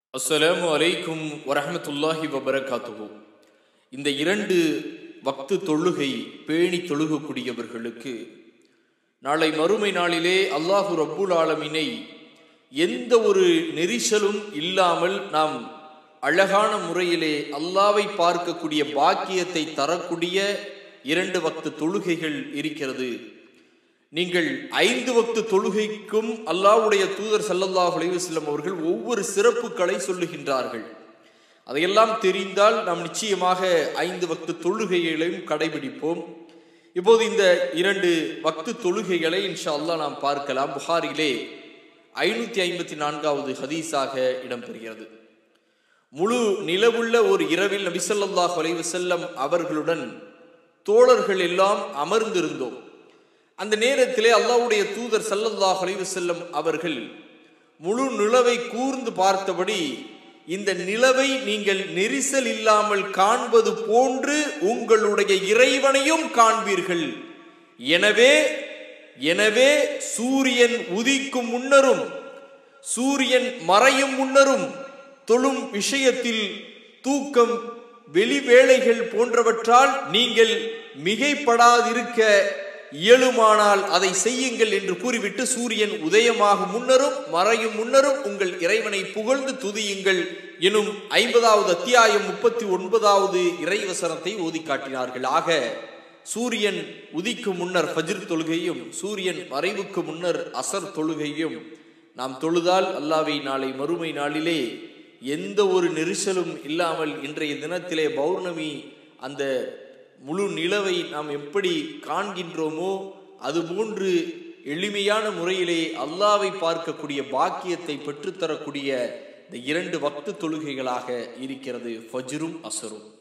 அஸ்ஸலாமு அலைக்கும் வரஹ்மத்துல்லாஹி வபரகாத்துஹு இந்த இரண்டு வக்து தொழுகை பேணி தொழுகக்கூடியவர்களுக்கு நாளை மறுமை நாளிலே அல்லாஹு ரப்புல் ஆலமினை எந்த ஒரு நெரிசலும் இல்லாமல் நாம் அழகான முறையிலே அல்லாவை பார்க்கக்கூடிய பாக்கியத்தை தரக்கூடிய இரண்டு வக்து தொழுகைகள் இருக்கிறது நீங்கள் ஐந்து வக்து தொழுகைக்கும் அல்லாஹ்வுடைய தூதர் ஸல்லல்லாஹு அலைஹி வஸல்லம் அவர்கள் ஒவ்வொரு சிறப்புகளை சொல்லுகின்றார்கள் அதையெல்லாம் தெரிந்தால் நாம் நிச்சயமாக ஐந்து வக்து தொழுகைகளையும் கடைபிடிப்போம் இப்போது இந்த இரண்டு வக்து தொழுகைகளை இன்ஷா அல்லாஹ் நாம் பார்க்கலாம் புகாரிலே ஐநூத்தி ஐம்பத்தி நான்காவது ஹதீஸாக இடம்பெறுகிறது முழு நிலவுள்ள ஒரு இரவில் நபிசல்லாஹ் அலைஹி வஸல்லம் அவர்களுடன் தோழர்கள் எல்லாம் அமர்ந்திருந்தோம் அந்த நேரத்திலே அல்லாஹ்வுடைய தூதர் சல்லல்லாஹ் அலைஹி வஸல்லம் அவர்கள் முழு நிலவை கூர்ந்து பார்த்தபடி இந்த நிலவை நீங்கள் நெரிசல் இல்லாமல் காண்பது போன்று உங்களுடைய இறைவனையும் காண்பீர்கள் எனவே எனவே சூரியன் உதிக்கும் முன்னரும் சூரியன் மறையும் முன்னரும் தொழும் விஷயத்தில் தூக்கம் வெளிவேளைகள் போன்றவற்றால் நீங்கள் மிகைப்படாதிருக்க இயலுமானால் அதை செய்யுங்கள் என்று கூறிவிட்டு சூரியன் உதயமாகும் முன்னரும் மறையும் முன்னரும் உங்கள் இறைவனை புகழ்ந்து துதியுங்கள் எனும் ஐம்பதாவது அத்தியாயம் முப்பத்தி ஒன்பதாவது இறைவசனத்தை ஓதி காட்டினார்கள் ஆக சூரியன் உதிக்கும் முன்னர் ஃபஜ்ர் தொழுகையும் சூரியன் மறைவுக்கு முன்னர் அசர் தொழுகையும் நாம் தொழுதால் அல்லாவை நாளை மறுமை நாளிலே எந்த ஒரு நெரிசலும் இல்லாமல் இன்றைய தினத்திலே பௌர்ணமி அந்த முழு நிலவை நாம் எப்படி காண்கின்றோமோ அதுபோன்று எளிமையான முறையிலே அல்லாவை பார்க்கக்கூடிய பாக்கியத்தை பெற்றுத்தரக்கூடிய இந்த இரண்டு வக்து தொழுகைகளாக இருக்கிறது ஃபஜ்ரும் அசரும்